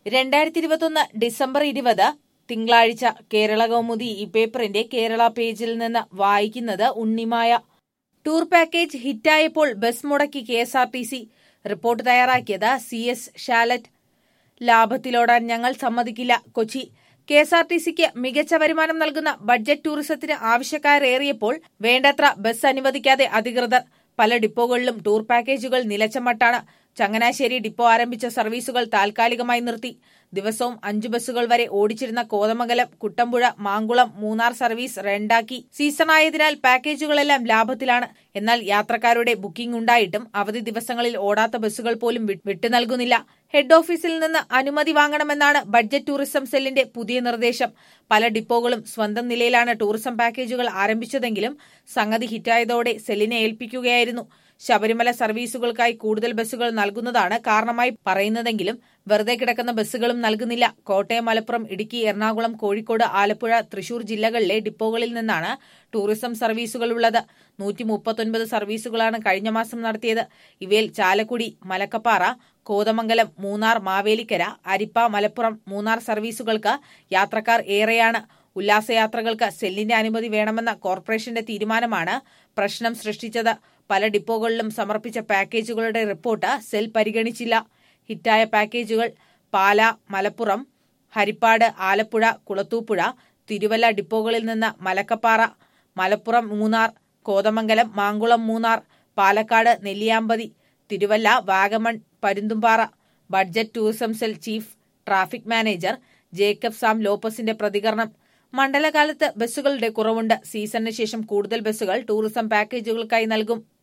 രണ്ടായിരത്തി ഇരുപത്തൊന്ന് ഡിസംബർ ഇരുപത് തിങ്കളാഴ്ച കേരള കൗമുദി ഈ പേപ്പറിന്റെ കേരള പേജിൽ നിന്ന് വായിക്കുന്നത് ഉണ്ണിമായ ടൂർ പാക്കേജ് ഹിറ്റായപ്പോൾ ബസ് മുടക്കി K S R T C report തയ്യാറാക്കിയത് സി എസ് ഷാലറ്റ് ലാഭത്തിലോടാൻ ഞങ്ങൾ സമ്മതിക്കില്ല Kochi K S R T സിക്ക് മികച്ച വരുമാനം നൽകുന്ന ബഡ്ജറ്റ് ടൂറിസത്തിന് ആവശ്യക്കാരേറിയപ്പോൾ വേണ്ടത്ര ബസ് അനുവദിക്കാതെ അധികൃതർ പല ഡിപ്പോകളിലും ടൂർ പാക്കേജുകൾ നിലച്ച മട്ടാണ് ചങ്ങനാശ്ശേരി ഡിപ്പോ ആരംഭിച്ച സർവീസുകൾ താൽക്കാലികമായി നിർത്തി ദിവസവും അഞ്ചു ബസ്സുകൾ വരെ ഓടിച്ചിരുന്ന കോതമംഗലം കുട്ടമ്പുഴ മാങ്കുളം മൂന്നാർ സർവീസ് റെൻഡാക്കി സീസണായതിനാൽ പാക്കേജുകളെല്ലാം ലാഭത്തിലാണ് എന്നാൽ യാത്രക്കാരുടെ ബുക്കിംഗ് ഉണ്ടായിട്ടും അവധി ദിവസങ്ങളിൽ ഓടാത്ത ബസ്സുകൾ പോലും വി- വിട്ടു നൽകുന്നില്ല ഹെഡ് ഓഫീസിൽ നിന്ന് അനുമതി വാങ്ങണമെന്നാണ് ബഡ്ജറ്റ് ടൂറിസം സെല്ലിന്റെ പുതിയ നിർദ്ദേശം പല ഡിപ്പോകളും സ്വന്തം നിലയിലാണ് ടൂറിസം പാക്കേജുകൾ ആരംഭിച്ചതെങ്കിലും സംഗതി ഹിറ്റായതോടെ സെല്ലിനെ ഏൽപ്പിക്കുകയായിരുന്നു ശബരിമല സർവീസുകൾക്കായി കൂടുതൽ ബസ്സുകൾ നൽകുന്നതാണ് കാരണമായി പറയുന്നതെങ്കിലും വെറുതെ കിടക്കുന്ന ബസ്സുകളും നൽകുന്നില്ല കോട്ടയം മലപ്പുറം ഇടുക്കി എറണാകുളം കോഴിക്കോട് ആലപ്പുഴ തൃശൂർ ജില്ലകളിലെ ഡിപ്പോകളിൽ നിന്നാണ് ടൂറിസം സർവീസുകൾ ഉള്ളത് നൂറ്റി മുപ്പത്തൊൻപത് സർവീസുകളാണ് കഴിഞ്ഞ മാസം നടത്തിയത് ഇവയിൽ ചാലക്കുടി മലക്കപ്പാറ കോതമംഗലം മൂന്നാർ മാവേലിക്കര അരിപ്പ മലപ്പുറം മൂന്നാർ സർവീസുകൾക്ക് യാത്രക്കാർ ഏറെയാണ് ഉല്ലാസയാത്രകൾക്ക് സെല്ലിന്റെ അനുമതി വേണമെന്ന കോർപ്പറേഷന്റെ തീരുമാനമാണ് പ്രശ്നം സൃഷ്ടിച്ചത് പല ഡിപ്പോകളിലും സമർപ്പിച്ച പാക്കേജുകളുടെ റിപ്പോർട്ട് സെൽ പരിഗണിച്ചില്ല ഹിറ്റായ പാക്കേജുകൾ പാല മലപ്പുറം ഹരിപ്പാട് ആലപ്പുഴ കുളത്തൂപ്പുഴ തിരുവല്ല ഡിപ്പോകളിൽ നിന്ന് Malakkappara Malappuram Munnar Kothamangalam Mankulam Munnar Palakkad Nelliyampathy Thiruvalla Vagamon Parunthumpara budget tourism cell chief traffic manager Jacob Sam ലോപ്പസിന്റെ പ്രതികരണം മണ്ഡലകാലത്ത് ബസ്സുകളുടെ കുറവുണ്ട് സീസണിന് ശേഷം കൂടുതൽ ബസ്സുകൾ ടൂറിസം പാക്കേജുകൾക്കായി നൽകും